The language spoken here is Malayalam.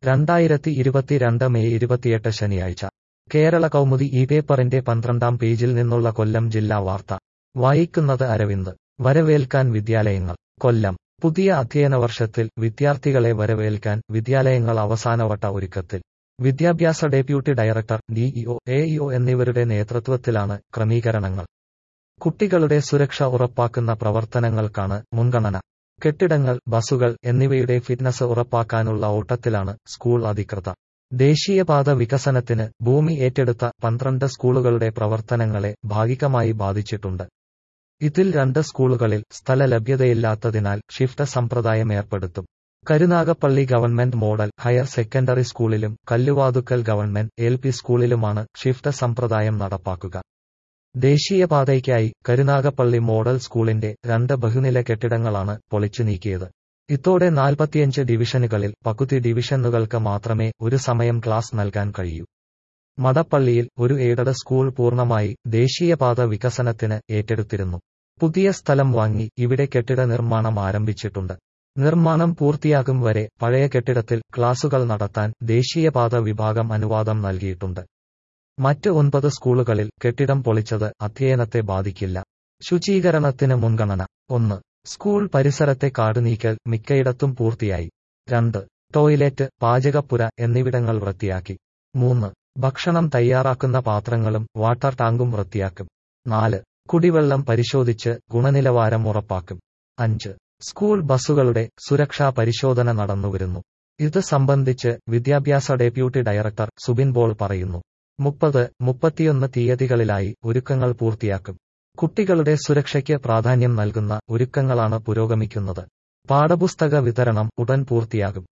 രണ്ടായിരത്തി ഇരുപത്തിരണ്ട് മെയ് ഇരുപത്തിയെട്ട് ശനിയാഴ്ച കേരള കൗമുദി ഈ പേപ്പറിന്റെ പന്ത്രണ്ടാം പേജിൽ നിന്നുള്ള കൊല്ലം ജില്ലാ വാർത്ത വായിക്കുന്നത് അരവിന്ദ് വരവേൽക്കാൻ വിദ്യാലയങ്ങൾ കൊല്ലം പുതിയ അധ്യയന വർഷത്തിൽ വിദ്യാർത്ഥികളെ വരവേൽക്കാൻ വിദ്യാലയങ്ങൾ അവസാനവട്ട ഒരുക്കത്തിൽ വിദ്യാഭ്യാസ ഡെപ്യൂട്ടി ഡയറക്ടർ ഡിഇഒ എഇഒ എന്നിവരുടെ നേതൃത്വത്തിലാണ് ക്രമീകരണങ്ങൾ കുട്ടികളുടെ സുരക്ഷ ഉറപ്പാക്കുന്ന പ്രവർത്തനങ്ങൾക്കാണ് മുൻഗണന കെട്ടിടങ്ങൾ ബസുകൾ എന്നിവയുടെ ഫിറ്റ്നസ് ഉറപ്പാക്കാനുള്ള ഓട്ടത്തിലാണ് സ്കൂൾ അധികൃതർ ദേശീയപാത വികസനത്തിന് ഭൂമി ഏറ്റെടുത്ത പന്ത്രണ്ട് സ്കൂളുകളുടെ പ്രവർത്തനങ്ങളെ ഭാഗികമായി ബാധിച്ചിട്ടുണ്ട് ഇതിൽ രണ്ട് സ്കൂളുകളിൽ സ്ഥല ലഭ്യതയില്ലാത്തതിനാൽ ഷിഫ്റ്റ് സമ്പ്രദായം ഏർപ്പെടുത്തും Karunagappally government model higher secondary സ്കൂളിലും കല്ലുവാതുക്കൽ ഗവൺമെന്റ് എൽ പി സ്കൂളിലുമാണ് ഷിഫ്റ്റ് സമ്പ്രദായം നടപ്പാക്കുക ദേശീയപാതയ്ക്കായി കരുനാഗപ്പള്ളി മോഡൽ സ്കൂളിന്റെ രണ്ട് ബഹുനില കെട്ടിടങ്ങളാണ് പൊളിച്ചു നീക്കിയത് ഇതോടെ നാൽപ്പത്തിയഞ്ച് ഡിവിഷനുകളിൽ പകുതി ഡിവിഷനുകൾക്ക് മാത്രമേ ഒരു സമയം ക്ലാസ് നൽകാൻ കഴിയൂ മടപ്പള്ളിയിൽ ഒരു എയ്ഡഡ് സ്കൂൾ പൂർണ്ണമായി ദേശീയപാത വികസനത്തിന് ഏറ്റെടുത്തിരുന്നു പുതിയ സ്ഥലം വാങ്ങി ഇവിടെ കെട്ടിട നിർമ്മാണം ആരംഭിച്ചിട്ടുണ്ട് നിർമ്മാണം പൂർത്തിയാകും വരെ പഴയ കെട്ടിടത്തിൽ ക്ലാസുകൾ നടത്താൻ ദേശീയപാത വിഭാഗം അനുവാദം നൽകിയിട്ടുണ്ട് മറ്റ് ഒൻപത് സ്കൂളുകളിൽ കെട്ടിടം പൊളിച്ചത് അധ്യയനത്തെ ബാധിക്കില്ല ശുചീകരണത്തിന് മുൻഗണന ഒന്ന് സ്കൂൾ പരിസരത്തെ കാടുനീക്കൽ മിക്കയിടത്തും പൂർത്തിയായി രണ്ട് ടോയ്ലറ്റ് പാചകപ്പുര എന്നിവിടങ്ങൾ വൃത്തിയാക്കി മൂന്ന് ഭക്ഷണം തയ്യാറാക്കുന്ന പാത്രങ്ങളും വാട്ടർ ടാങ്കും വൃത്തിയാക്കും നാല് കുടിവെള്ളം പരിശോധിച്ച് ഗുണനിലവാരം ഉറപ്പാക്കും അഞ്ച് സ്കൂൾ ബസ്സുകളുടെ സുരക്ഷാ പരിശോധന നടന്നുവരുന്നു ഇത് സംബന്ധിച്ച് വിദ്യാഭ്യാസ ഡെപ്യൂട്ടി ഡയറക്ടർ സുബിൻ ബോൾ പറയുന്നു മുപ്പത് മുപ്പത്തിയൊന്ന് തീയതികളിലായി ഒരുക്കങ്ങൾ പൂർത്തിയാക്കും കുട്ടികളുടെ സുരക്ഷയ്ക്ക് പ്രാധാന്യം നൽകുന്ന ഒരുക്കങ്ങളാണ് പുരോഗമിക്കുന്നത് പാഠപുസ്തക വിതരണം ഉടൻ പൂർത്തിയാകും